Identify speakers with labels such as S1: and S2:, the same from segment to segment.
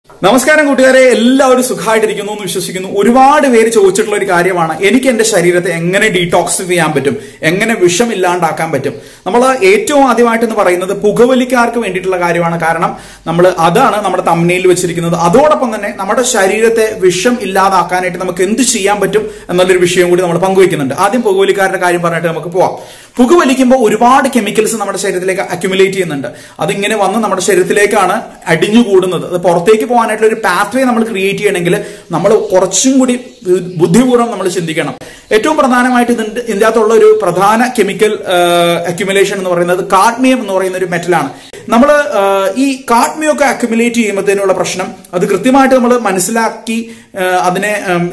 S1: നമസ്കാരം കൂട്ടുകാരെ എല്ലാവരും സുഖമായിട്ടിരിക്കുന്നു എന്ന് വിശ്വസിക്കുന്നു ഒരുപാട് പേര് ചോദിച്ചിട്ടുള്ള ഒരു കാര്യമാണ് എനിക്ക് എന്റെ ശരീരത്തെ എങ്ങനെ ഡീടോക്സ് ചെയ്യാൻ പറ്റും എങ്ങനെ വിഷം ഇല്ലാണ്ടാക്കാൻ പറ്റും നമ്മൾ ഏറ്റവും ആദ്യമായിട്ട് എന്ന് പറയുന്നത് പുകവലിക്കാർക്ക് വേണ്ടിയിട്ടുള്ള കാര്യമാണ് കാരണം നമ്മൾ അതാണ് നമ്മുടെ തമ്മനയിൽ വെച്ചിരിക്കുന്നത് അതോടൊപ്പം തന്നെ നമ്മുടെ ശരീരത്തെ വിഷം ഇല്ലാതാക്കാനായിട്ട് നമുക്ക് എന്ത് ചെയ്യാൻ പറ്റും എന്നുള്ളൊരു വിഷയം കൂടി നമ്മൾ പങ്കുവയ്ക്കുന്നുണ്ട് ആദ്യം പുകവലിക്കാരുടെ കാര്യം പറഞ്ഞിട്ട് നമുക്ക് പോവാം പുകവലിക്കുമ്പോൾ ഒരുപാട് കെമിക്കൽസ് നമ്മുടെ ശരീരത്തിലേക്ക് അക്യുമുലേറ്റ് ചെയ്യുന്നുണ്ട് അതിങ്ങനെ വന്ന് നമ്മുടെ ശരീരത്തിലേക്കാണ് അടിഞ്ഞു കൂടുന്നത് അത് പുറത്തേക്ക് പോകാനായിട്ടുള്ള ഒരു പാത്വേ നമ്മൾ ക്രിയേറ്റ് ചെയ്യണമെങ്കിൽ നമ്മൾ കുറച്ചും കൂടി ബുദ്ധിപൂർവ്വം നമ്മൾ ചിന്തിക്കണം ഏറ്റവും പ്രധാനമായിട്ട് ഇതിന്റെ ഇതിൻ്റെ അകത്തുള്ള ഒരു പ്രധാന കെമിക്കൽ അക്യുമുലേഷൻ എന്ന് പറയുന്നത് കാഡ്മിയം എന്ന് പറയുന്ന ഒരു മെറ്റലാണ് നമ്മൾ ഈ കാഡ്മിയം ഒക്കെ അക്യുമുലേറ്റ് ചെയ്യുമ്പോഴത്തേനുള്ള പ്രശ്നം അത് കൃത്യമായിട്ട് നമ്മൾ മനസ്സിലാക്കി അതിനെ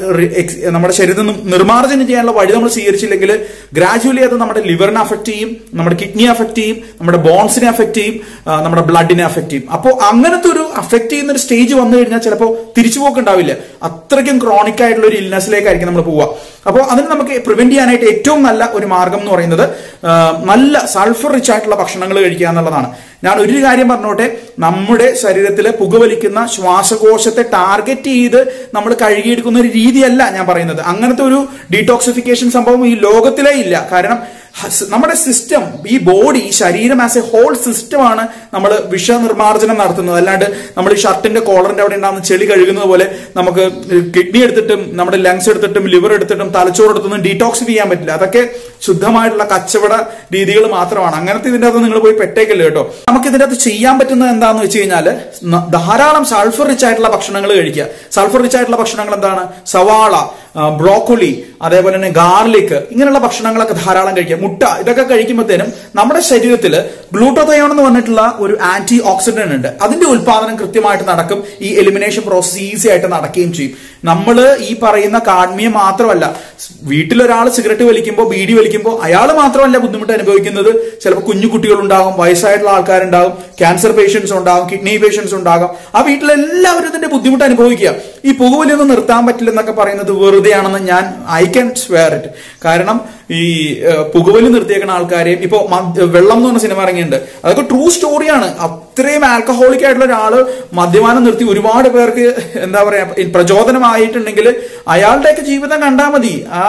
S1: നമ്മുടെ ശരീരത്തിൽ നിന്ന് നിർമ്മാർജ്ജനം ചെയ്യാനുള്ള വഴി നമ്മൾ സ്വീകരിച്ചില്ലെങ്കിൽ ഗ്രാജുവലി അത് നമ്മുടെ ലിവറിനെ അഫക്ട് ചെയ്യും നമ്മുടെ കിഡ്നി അഫക്ട് ചെയ്യും നമ്മുടെ ബോൺസിനെ അഫക്ട് ചെയ്യും നമ്മുടെ ബ്ലഡിനെ അഫക്ട് ചെയ്യും അപ്പോൾ അങ്ങനത്തെ ഒരു അഫക്ട് ചെയ്യുന്ന ഒരു സ്റ്റേജ് വന്നു കഴിഞ്ഞാൽ ചിലപ്പോൾ തിരിച്ചുപോക്ക് ഉണ്ടാവില്ല അത്രയ്ക്കും ക്രോണിക് ആയിട്ടുള്ള ഒരു ഇൽനെസ്സിലേക്കായിരിക്കും നമ്മൾ പോവുക അപ്പോൾ അതിന് നമുക്ക് പ്രിവെന്റ് ചെയ്യാനായിട്ട് ഏറ്റവും നല്ല ഒരു മാർഗം എന്ന് പറയുന്നത് നല്ല സൾഫർ റിച്ച് ആയിട്ടുള്ള ഭക്ഷണങ്ങൾ കഴിക്കുക എന്നുള്ളതാണ് ഞാൻ ഒരു കാര്യം പറഞ്ഞോട്ടെ നമ്മുടെ ശരീരത്തിൽ പുകവലിക്കുന്ന ശ്വാസകോശത്തെ ടാർഗറ്റ് ചെയ്ത് നമ്മൾ കഴുകിയെടുക്കുന്ന ഒരു രീതിയല്ല ഞാൻ പറയുന്നത് അങ്ങനത്തെ ഒരു ഡീടോക്സിഫിക്കേഷൻ സംഭവം ഈ ലോകത്തിലേ ഇല്ല കാരണം നമ്മുടെ സിസ്റ്റം ഈ ബോഡി ശരീരം ആസ് എ ഹോൾ സിസ്റ്റമാണ് നമ്മൾ വിഷനിർമ്മാർജ്ജനം നടത്തുന്നത് അല്ലാണ്ട് നമ്മൾ ഈ ഷർട്ടിന്റെ കോളറിന്റെ അവിടെ ഉണ്ടാകുന്ന ചെളി കഴുകുന്നത് പോലെ നമുക്ക് കിഡ്നി എടുത്തിട്ടും നമ്മുടെ ലങ്സ് എടുത്തിട്ടും ലിവർ എടുത്തിട്ടും തലച്ചോറ് എടുത്തൊന്നും ഡീടോക്സ് ചെയ്യാൻ പറ്റില്ല അതൊക്കെ ശുദ്ധമായിട്ടുള്ള കച്ചവട രീതികൾ മാത്രമാണ് അങ്ങനത്തെ ഇതിന്റെ അകത്ത് നിങ്ങൾ പോയി പെട്ടേക്കല്ലോ കേട്ടോ നമുക്ക് ഇതിന്റെ അകത്ത് ചെയ്യാൻ പറ്റുന്നത് എന്താന്ന് വെച്ച് കഴിഞ്ഞാൽ ധാരാളം സൾഫർ റിച്ച് ആയിട്ടുള്ള ഭക്ഷണങ്ങൾ കഴിക്കുക സൾഫർ റിച്ച് ആയിട്ടുള്ള ഭക്ഷണങ്ങൾ എന്താണ് സവാള ബ്രോക്കൊളി അതേപോലെ തന്നെ ഗാർലിക് ഇങ്ങനെയുള്ള ഭക്ഷണങ്ങളൊക്കെ ധാരാളം കഴിക്കുക മുട്ട ഇതൊക്കെ കഴിക്കുമ്പോഴത്തേനും നമ്മുടെ ശരീരത്തിൽ ഗ്ലൂട്ടോതയോൺ എന്ന് പറഞ്ഞിട്ടുള്ള ഒരു ആന്റി ഓക്സിഡന്റ് ഉണ്ട് അതിന്റെ ഉത്പാദനം കൃത്യമായിട്ട് നടക്കും ഈ എലിമിനേഷൻ പ്രോസസ് ഈസി ആയിട്ട് നടക്കുകയും ചെയ്യും നമ്മൾ ഈ പറയുന്ന കാഡ്മിയം മാത്രമല്ല വീട്ടിലൊരാൾ സിഗരറ്റ് വലിക്കുമ്പോൾ ബീഡി വലിക്കുമ്പോൾ അയാൾ മാത്രമല്ല ബുദ്ധിമുട്ട് അനുഭവിക്കുന്നത് ചിലപ്പോൾ കുഞ്ഞു കുട്ടികൾ ഉണ്ടാകും വയസ്സായിട്ടുള്ള ആൾക്കാരുണ്ടാകും ക്യാൻസർ പേഷ്യൻസ് ഉണ്ടാകും കിഡ്നി പേഷ്യൻസ് ഉണ്ടാകും ആ വീട്ടിലെല്ലാവരും ഇതിന്റെ ബുദ്ധിമുട്ട് അനുഭവിക്കുക ഈ പുകവലിയൊന്നും നിർത്താൻ പറ്റില്ലെന്നൊക്കെ പറയുന്നത് വെറുതെയാണെന്ന് ഞാൻ ഐ ക്യാൻ സ്വെയർ ഇറ്റ് കാരണം ഈ പുകവലി നിർത്തിയേക്കുന്ന ആൾക്കാരെയും ഇപ്പൊ വെള്ളം എന്ന് പറഞ്ഞ സിനിമ ഇറങ്ങിയിട്ടുണ്ട് അതൊക്കെ ട്രൂ സ്റ്റോറിയാണ് അത്രയും ആൽക്കഹോളിക് ആയിട്ടുള്ള ഒരാള് മദ്യപാനം നിർത്തി ഒരുപാട് പേർക്ക് എന്താ പറയാ പ്രചോദനമായിട്ടുണ്ടെങ്കിൽ അയാളുടെയൊക്കെ ജീവിതം കണ്ടാൽ മതി ആ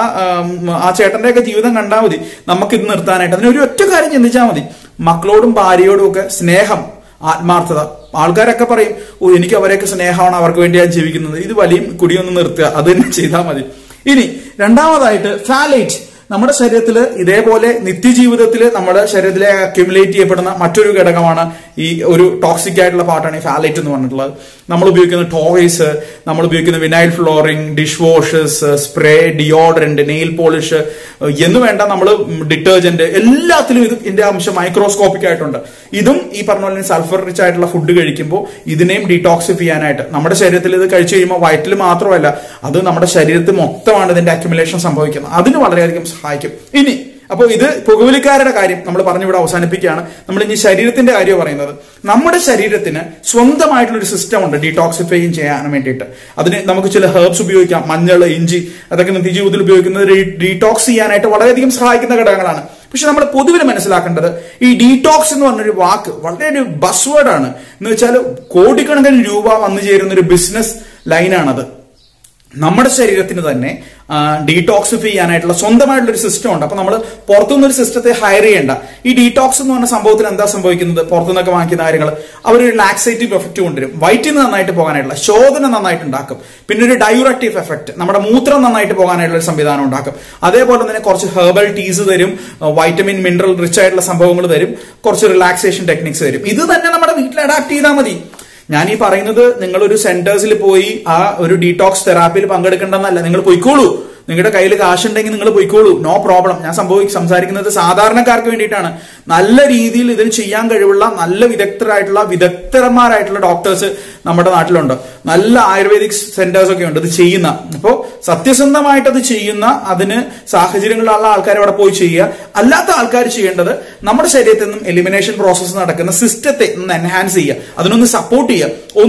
S1: ആ ചേട്ടന്റെയൊക്കെ ജീവിതം കണ്ടാൽ മതി നമുക്ക് ഇത് നിർത്താനായിട്ട് അതിന് ഒരു ഒറ്റ കാര്യം ചിന്തിച്ചാൽ മതി മക്കളോടും ഭാര്യയോടും ഒക്കെ സ്നേഹം ആത്മാർത്ഥത ആൾക്കാരൊക്കെ പറയും ഓ എനിക്ക് അവരെയൊക്കെ സ്നേഹമാണ് അവർക്ക് വേണ്ടി ഞാൻ ജീവിക്കുന്നത് ഇത് വലിയ കുടിയൊന്ന് നിർത്തുക അത് തന്നെ ചെയ്താൽ മതി ഇനി രണ്ടാമതായിട്ട് ഫാലൈറ്റ് നമ്മുടെ ശരീരത്തിൽ ഇതേപോലെ നിത്യജീവിതത്തിൽ നമ്മുടെ ശരീരത്തിലെ അക്യുമുലേറ്റ് ചെയ്യപ്പെടുന്ന മറ്റൊരു ഘടകമാണ് ഈ ഒരു ടോക്സിക് ആയിട്ടുള്ള പാർട്ടാണ് ഈ ഫാലൈറ്റ് എന്ന് പറഞ്ഞിട്ടുള്ളത് നമ്മൾ ഉപയോഗിക്കുന്ന ടോയ്സ് നമ്മൾ ഉപയോഗിക്കുന്ന vinyl flooring dish washes spray deodorant nail polish എന്ന് വേണ്ട നമ്മൾ ഡിറ്റർജന്റ് എല്ലാത്തിലും ഇത് ഇതിന്റെ അംശം മൈക്രോസ്കോപ്പിക് ആയിട്ടുണ്ട് ഇതും ഈ പറഞ്ഞ പോലെ സൾഫർ റിച്ച് ആയിട്ടുള്ള ഫുഡ് കഴിക്കുമ്പോൾ ഇതിനെയും ഡീടോക്സിഫ് ചെയ്യാനായിട്ട് നമ്മുടെ ശരീരത്തിൽ ഇത് കഴിച്ചു കഴിയുമ്പോൾ വയറ്റിൽ മാത്രമല്ല അത് നമ്മുടെ ശരീരത്തിൽ മൊത്തമാണ് ഇതിന്റെ അക്യുമുലേഷൻ സംഭവിക്കുന്നത് അതിന് വളരെയധികം സഹായിക്കും ഇനി അപ്പോൾ ഇത് പുകവലിക്കാരുടെ കാര്യം നമ്മൾ പറഞ്ഞിവിടെ അവസാനിപ്പിക്കുകയാണ് നമ്മൾ ഇനി ശരീരത്തിന്റെ കാര്യം പറയുന്നത് നമ്മുടെ ശരീരത്തിന് സ്വന്തമായിട്ടുള്ള ഒരു സിസ്റ്റം ഉണ്ട് ഡീടോക്സിഫൈ ചെയ്യാൻ വേണ്ടിയിട്ട് അതിന് നമുക്ക് ചില ഹെർബ്സ് ഉപയോഗിക്കാം മഞ്ഞൾ ഇഞ്ചി അതൊക്കെ നിത്യജീവിതത്തിൽ ഉപയോഗിക്കുന്നത് ഡീടോക്സ് ചെയ്യാനായിട്ട് വളരെയധികം സഹായിക്കുന്ന ഘടകങ്ങളാണ് പക്ഷെ നമ്മൾ പൊതുവിൽ മനസ്സിലാക്കേണ്ടത് ഈ ഡീടോക്സ് എന്ന് പറഞ്ഞൊരു വാക്ക് വളരെ ഒരു ബസ് വേർഡാണ് എന്ന് വെച്ചാൽ കോടിക്കണക്കിന് രൂപ വന്നു ചേരുന്ന ഒരു ബിസിനസ് ലൈനാണത് നമ്മുടെ ശരീരത്തിന് തന്നെ ഡീടോക്സിഫൈ ചെയ്യാനായിട്ടുള്ള സ്വന്തമായിട്ടുള്ള ഒരു സിസ്റ്റം ഉണ്ട് അപ്പൊ നമ്മൾ പുറത്തുനിന്ന് ഒരു സിസ്റ്റത്തെ ഹയർ ചെയ്യേണ്ട ഈ ഡീടോക്സ് എന്ന് പറഞ്ഞ സംഭവത്തിൽ എന്താ സംഭവിക്കുന്നത് പുറത്തുനിന്നൊക്കെ വാങ്ങിക്കുന്ന കാര്യങ്ങൾ അവർ ഒരു ലാക്സേറ്റീവ് എഫക്റ്റ് കൊണ്ടുവരും വയറ്റിൽ നന്നായിട്ട് പോകാനായിട്ടുള്ള ശോധന നന്നായിട്ട് ഉണ്ടാക്കും പിന്നെ ഒരു ഡയൂറക്റ്റീവ് എഫക്റ്റ് നമ്മുടെ മൂത്രം നന്നായിട്ട് പോകാനായിട്ടുള്ള ഒരു സംവിധാനം ഉണ്ടാക്കും അതേപോലെ തന്നെ കുറച്ച് ഹെർബൽ ടീസ് തരും വൈറ്റമിൻ മിനറൽ റിച്ച് ആയിട്ടുള്ള സംഭവങ്ങൾ തരും കുറച്ച് റിലാക്സേഷൻ ടെക്നിക്സ് തരും ഇത് തന്നെ നമ്മുടെ വീട്ടിൽ അഡാപ്റ്റ് ചെയ്താൽ മതി ഞാൻ ഈ പറയുന്നത് നിങ്ങൾ ഒരു സെന്റേഴ്സിൽ പോയി ആ ഒരു ഡീടോക്സ് തെറാപ്പിയിൽ പങ്കെടുക്കേണ്ടെന്നല്ല നിങ്ങൾ പൊയ്ക്കോളൂ നിങ്ങളുടെ കയ്യിൽ കാശുണ്ടെങ്കിൽ നിങ്ങൾ പോയിക്കോളൂ നോ പ്രോബ്ലം ഞാൻ സംഭവി സംസാരിക്കുന്നത് സാധാരണക്കാർക്ക് വേണ്ടിയിട്ടാണ് നല്ല രീതിയിൽ ഇതിന് ചെയ്യാൻ കഴിവുള്ള നല്ല വിദഗ്ധരായിട്ടുള്ള വിദഗ്ധന്മാരായിട്ടുള്ള ഡോക്ടേഴ്സ് നമ്മുടെ നാട്ടിലുണ്ട് നല്ല ആയുർവേദിക് സെന്റേഴ്സ് ഒക്കെ ഉണ്ട് ഇത് ചെയ്യുന്ന അപ്പോൾ സത്യസന്ധമായിട്ട് അത് ചെയ്യുന്ന അതിന് സാഹചര്യങ്ങളുള്ള ആൾക്കാർ അവിടെ പോയി ചെയ്യുക അല്ലാത്ത ആൾക്കാർ ചെയ്യേണ്ടത് നമ്മുടെ ശരീരത്തിൽ നിന്നും എലിമിനേഷൻ പ്രോസസ്സ് നടക്കുന്ന സിസ്റ്റത്തെ ഒന്ന് എൻഹാൻസ് ചെയ്യുക അതിനൊന്ന് സപ്പോർട്ട് ചെയ്യുക ഒന്ന്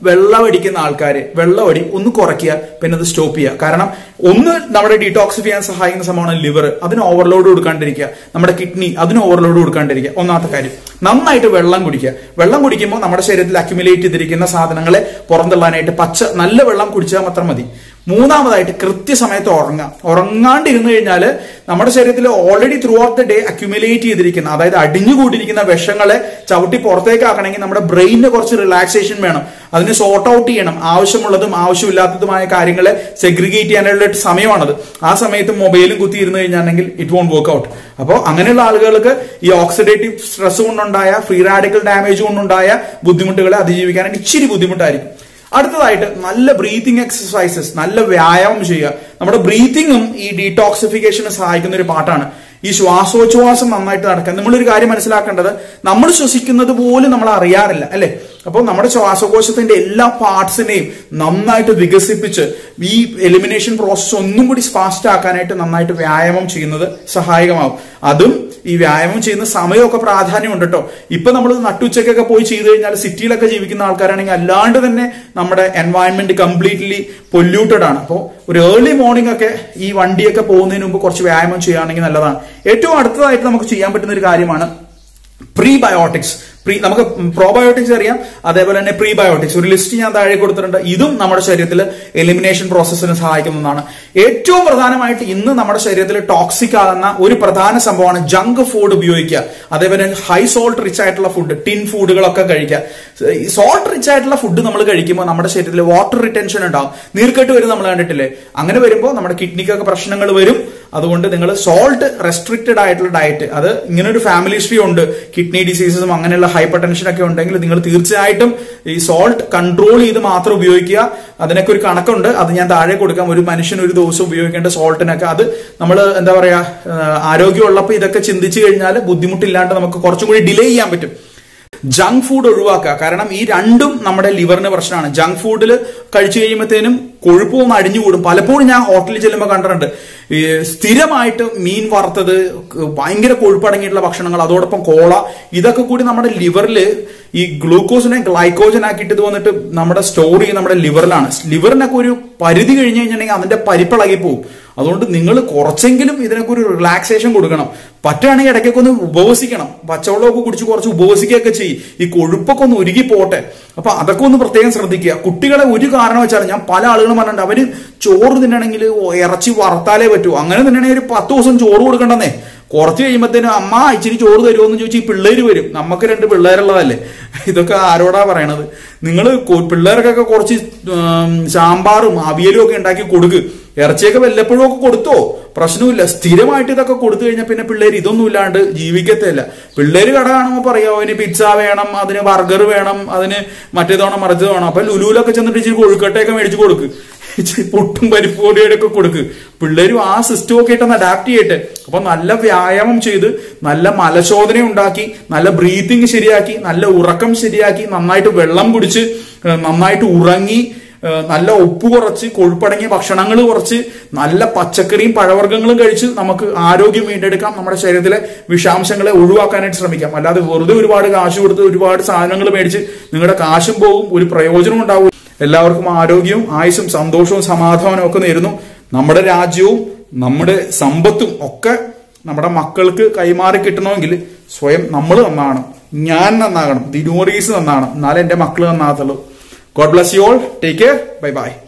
S1: വെള്ളം അടിക്കുന്ന ആൾക്കാര് വെള്ളം അടി ഒന്ന് കുറയ്ക്കുക പിന്നെ അത് സ്റ്റോപ്പ് ചെയ്യുക കാരണം ഒന്ന് നമ്മുടെ ഡീടോക്സിഫൈ ചെയ്യാൻ സഹായിക്കുന്ന സംഭവമാണ് ലിവർ അതിന് ഓവർലോഡ് കൊടുക്കാണ്ടിരിക്കുക നമ്മുടെ കിഡ്നി അതിന് ഓവർലോഡ് കൊടുക്കാണ്ടിരിക്കുക ഒന്നാമത്തെ കാര്യം നന്നായിട്ട് വെള്ളം കുടിക്കുക വെള്ളം കുടിക്കുമ്പോൾ നമ്മുടെ ശരീരത്തിൽ അക്യുമുലേറ്റ് ചെയ്തിരിക്കുന്ന സാധനങ്ങളെ പുറന്തള്ളാനായിട്ട് പച്ച നല്ല വെള്ളം കുടിച്ചാൽ മാത്രം മതി മൂന്നാമതായിട്ട് കൃത്യസമയത്ത് ഉറങ്ങാം ഉറങ്ങാണ്ടിരുന്നു കഴിഞ്ഞാൽ നമ്മുടെ ശരീരത്തിൽ already throughout the day accumulate ചെയ്തിരിക്കുന്ന അതായത് അടിഞ്ഞുകൂടിയിരിക്കുന്ന വിഷങ്ങളെ ചവിട്ടി പുറത്തേക്ക് ആക്കണമെങ്കിൽ നമ്മുടെ ബ്രെയിനിന് കുറച്ച് റിലാക്സേഷൻ വേണം അതിന് സോർട്ട് ഔട്ട് ചെയ്യണം ആവശ്യമുള്ളതും ആവശ്യമില്ലാത്തതുമായ കാര്യങ്ങളെ സെഗ്രിഗേറ്റ് ചെയ്യാനുള്ള സമയമാണത് ആ സമയത്ത് മൊബൈലും കുത്തി ഇരുന്ന് കഴിഞ്ഞാണെങ്കിൽ ഇറ്റ് വോണ്ട് വർക്ക് ഔട്ട് അപ്പോൾ അങ്ങനെയുള്ള ആളുകൾക്ക് ഈ ഓക്സിഡേറ്റീവ് സ്ട്രെസ് കൊണ്ടുണ്ടായ ഫ്രീ റാഡിക്കൽ ഡാമേജ് കൊണ്ടുണ്ടായ ബുദ്ധിമുട്ടുകളെ അതിജീവിക്കാനായിട്ട് ഇച്ചിരി ബുദ്ധിമുട്ടായിരിക്കും അടുത്തതായിട്ട് നല്ല ബ്രീതിങ് എക്സസൈസസ് നല്ല വ്യായാമം ചെയ്യുക നമ്മുടെ ബ്രീതിങ്ങും ഈ ഡീടോക്സിഫിക്കേഷന് സഹായിക്കുന്ന ഒരു പാട്ടാണ് ഈ ശ്വാസോച്ഛ്വാസം നന്നായിട്ട് നടക്കുക നമ്മളൊരു കാര്യം മനസ്സിലാക്കേണ്ടത് നമ്മൾ ശ്വസിക്കുന്നത് പോലും നമ്മൾ അറിയാറില്ല അല്ലെ അപ്പോൾ നമ്മുടെ ശ്വാസകോശത്തിന്റെ എല്ലാ പാർട്സിനെയും നന്നായിട്ട് വികസിപ്പിച്ച് ഈ എലിമിനേഷൻ പ്രോസസ്സ് ഒന്നും കൂടി ഫാസ്റ്റ് ആക്കാനായിട്ട് നന്നായിട്ട് വ്യായാമം ചെയ്യുന്നത് സഹായകമാവും അതും ഈ വ്യായാമം ചെയ്യുന്ന സമയമൊക്കെ പ്രാധാന്യമുണ്ട് കേട്ടോ ഇപ്പൊ നമ്മൾ നട്ടുച്ചയ്ക്കൊക്കെ പോയി ചെയ്തു കഴിഞ്ഞാൽ സിറ്റിയിലൊക്കെ ജീവിക്കുന്ന ആൾക്കാരാണെങ്കിൽ അല്ലാണ്ട് തന്നെ നമ്മുടെ എൻവയൺമെന്റ് കംപ്ലീറ്റ്ലി പൊല്യൂട്ടഡ് ആണ് അപ്പോൾ ഒരു ഏർലി മോർണിംഗ് ഒക്കെ ഈ വണ്ടിയൊക്കെ പോകുന്നതിന് മുമ്പ് കുറച്ച് വ്യായാമം ചെയ്യുകയാണെങ്കിൽ നല്ലതാണ് ഏറ്റവും അടുത്തതായിട്ട് നമുക്ക് ചെയ്യാൻ പറ്റുന്ന ഒരു കാര്യമാണ് പ്രീബയോട്ടിക്സ് പ്രീ നമുക്ക് പ്രോബയോട്ടിക്സ് അറിയാം അതേപോലെ തന്നെ പ്രീബയോട്ടിക്സ് ഒരു ലിസ്റ്റ് ഞാൻ താഴെ കൊടുത്തിട്ടുണ്ട് ഇതും നമ്മുടെ ശരീരത്തിൽ എലിമിനേഷൻ പ്രോസസ്സിന് സഹായിക്കുന്നതാണ് ഏറ്റവും പ്രധാനമായിട്ട് ഇന്ന് നമ്മുടെ ശരീരത്തിൽ ടോക്സിക് ആകുന്ന ഒരു പ്രധാന സംഭവമാണ് ജങ്ക് ഫുഡ് ഉപയോഗിക്കുക അതേപോലെ ഹൈ സോൾട്ട് റിച്ച് ആയിട്ടുള്ള ഫുഡ് ടിൻ ഫുഡുകളൊക്കെ കഴിക്കുക സോൾട്ട് റിച്ച് ആയിട്ടുള്ള ഫുഡ് നമ്മൾ കഴിക്കുമ്പോൾ നമ്മുടെ ശരീരത്തിൽ വാട്ടർ റിട്ടൻഷൻ ഉണ്ടാവും നീർക്കെട്ട് വരും നമ്മൾ കണ്ടിട്ടില്ലേ അങ്ങനെ വരുമ്പോൾ നമ്മുടെ കിഡ്നിക്കൊക്കെ പ്രശ്നങ്ങൾ വരും അതുകൊണ്ട് നിങ്ങൾ സോൾട്ട് റെസ്ട്രിക്റ്റഡ് ആയിട്ടുള്ള ഡയറ്റ് അത് ഇങ്ങനെ ഒരു ഫാമിലി ഹിസ്റ്ററി ഉണ്ട് കിഡ്നി ഡിസീസസും അങ്ങനെയുള്ള ഹൈപ്പർ ടെൻഷൻ ഒക്കെ ഉണ്ടെങ്കിൽ നിങ്ങൾ തീർച്ചയായിട്ടും ഈ സോൾട്ട് കൺട്രോൾ ചെയ്ത് മാത്രം ഉപയോഗിക്കുക അതിനൊക്കെ ഒരു കണക്കുണ്ട് അത് ഞാൻ താഴെ കൊടുക്കാം ഒരു മനുഷ്യൻ ഒരു ദിവസം ഉപയോഗിക്കേണ്ട സോൾട്ടിനൊക്കെ അത് നമ്മൾ എന്താ പറയാ ആരോഗ്യമുള്ളപ്പോൾ ഇതൊക്കെ ചിന്തിച്ചു കഴിഞ്ഞാൽ ബുദ്ധിമുട്ടില്ലാണ്ട് നമുക്ക് കുറച്ചും കൂടി ഡിലേ ചെയ്യാൻ പറ്റും ജങ്ക് ഫുഡ് ഒഴിവാക്കുക കാരണം ഈ രണ്ടും നമ്മുടെ ലിവറിന് പ്രശ്നമാണ് ജങ്ക് ഫുഡിൽ കഴിച്ചു കഴിയുമ്പോഴത്തേനും കൊഴുപ്പ് ഒന്ന് അടിഞ്ഞുകൂടും പലപ്പോഴും ഞാൻ ഹോട്ടലിൽ ചെല്ലുമ്പോൾ കണ്ടിട്ടുണ്ട് ഈ സ്ഥിരമായിട്ട് മീൻ വറുത്തത് ഭയങ്കര കൊഴുപ്പടങ്ങിയിട്ടുള്ള ഭക്ഷണങ്ങൾ അതോടൊപ്പം കോള ഇതൊക്കെ കൂടി നമ്മുടെ ലിവറിൽ ഈ ഗ്ലൂക്കോസിനെ ഗ്ലൈക്കോജൻ ആക്കിയിട്ട് ഇത് വന്നിട്ട് നമ്മുടെ സ്റ്റോർ ചെയ്യുന്ന നമ്മുടെ ലിവറിലാണ് ലിവറിനൊക്കെ ഒരു പരിധി കഴിഞ്ഞു കഴിഞ്ഞിട്ടുണ്ടെങ്കിൽ അതിന്റെ പരിപ്പിളകി പോകും അതുകൊണ്ട് നിങ്ങൾ കുറച്ചെങ്കിലും ഇതിനൊക്കെ ഒരു റിലാക്സേഷൻ കൊടുക്കണം പറ്റുകയാണെങ്കിൽ ഇടയ്ക്കൊക്കെ ഒന്ന് ഉപവസിക്കണം പച്ചവെള്ളമൊക്കെ കുടിച്ച് കുറച്ച് ഉപവസിക്കുകയൊക്കെ ചെയ്യും ഈ കൊഴുപ്പൊക്കെ ഒന്ന് ഉരുകി പോട്ടെ അപ്പൊ അതൊക്കെ ഒന്ന് പ്രത്യേകം ശ്രദ്ധിക്കുക കുട്ടികളെ ഒരു കാരണം വെച്ചാൽ ഞാൻ പല ആളുകളും പറഞ്ഞിട്ടുണ്ട് അവര് ചോറ് തിന്നണമെങ്കിൽ ഇറച്ചി വറുത്താലേ പറ്റൂ അങ്ങനെ തിന്നണമെങ്കിൽ ഒരു പത്ത് ദിവസം ചോറ് കൊടുക്കണ്ടെന്നേ കുറച്ച് കഴിയുമ്പോഴത്തേനും അമ്മ ഇച്ചിരി ചോറ് തരുമോ എന്ന് ചോദിച്ചാൽ ഈ പിള്ളേര് വരും നമുക്ക് രണ്ട് പിള്ളേരുള്ളതല്ലേ ഇതൊക്കെ ആരോടാ പറയണത് നിങ്ങൾ പിള്ളേർക്കൊക്കെ കുറച്ച് സാമ്പാറും അവിയലും ഒക്കെ ഉണ്ടാക്കി കൊടുക്ക് ഇറച്ചിയൊക്കെ വല്ലപ്പോഴും ഒക്കെ കൊടുത്തോ പ്രശ്നമില്ല സ്ഥിരമായിട്ട് ഇതൊക്കെ കൊടുത്തു കഴിഞ്ഞാൽ പിന്നെ പിള്ളേർ ഇതൊന്നും ഇല്ലാണ്ട് ജീവിക്കത്തില്ല പിള്ളേര് കട കാണുമ്പോൾ പറയാം അതിന് പിസ്സ വേണം അതിന് ബർഗർ വേണം അതിന് മറ്റേത് വേണം മറിച്ചത് വേണം അപ്പൊ ലുലുവിലൊക്കെ ചെന്നിട്ട് ഇച്ചിരി കൊഴുക്കട്ടയൊക്കെ മേടിച്ച് കൊടുക്ക് ഇച്ചിരി പുട്ടും പരിപ്പ് പൊടിയൊക്കെ കൊടുക്ക് പിള്ളേരും ആ സിസ്റ്റം ഒക്കെ ഇട്ടൊന്ന് അഡാപ്റ്റ് ചെയ്യട്ടെ അപ്പൊ നല്ല വ്യായാമം ചെയ്ത് നല്ല മലശോധന ഉണ്ടാക്കി നല്ല ബ്രീത്തിങ് ശരിയാക്കി നല്ല ഉറക്കം ശരിയാക്കി നന്നായിട്ട് വെള്ളം കുടിച്ച് നന്നായിട്ട് ഉറങ്ങി നല്ല ഉപ്പ് കുറച്ച് കൊഴുപ്പടങ്ങിയ ഭക്ഷണങ്ങൾ കുറച്ച് നല്ല പച്ചക്കറിയും പഴവർഗ്ഗങ്ങളും കഴിച്ച് നമുക്ക് ആരോഗ്യം വീണ്ടെടുക്കാം നമ്മുടെ ശരീരത്തിലെ വിഷാംശങ്ങളെ ഒഴിവാക്കാനായിട്ട് ശ്രമിക്കാം അല്ലാതെ വെറുതെ ഒരുപാട് കാശ് കൊടുത്ത് ഒരുപാട് സാധനങ്ങൾ മേടിച്ച് നിങ്ങളുടെ കാശും പോകും ഒരു പ്രയോജനം ഉണ്ടാവും എല്ലാവർക്കും ആരോഗ്യവും ആയുസും സന്തോഷവും സമാധാനവും ഒക്കെ നേരുന്നു നമ്മുടെ രാജ്യവും നമ്മുടെ സമ്പത്തും ഒക്കെ നമ്മുടെ മക്കൾക്ക് കൈമാറി കിട്ടണമെങ്കിൽ സ്വയം നമ്മൾ നന്നാകണം ഞാൻ നന്നാകണം ദിനോറീസ് നന്നാകണം എന്നാലേ എന്റെ മക്കൾ നന്നാകത്തുള്ളൂ God bless you all take care bye by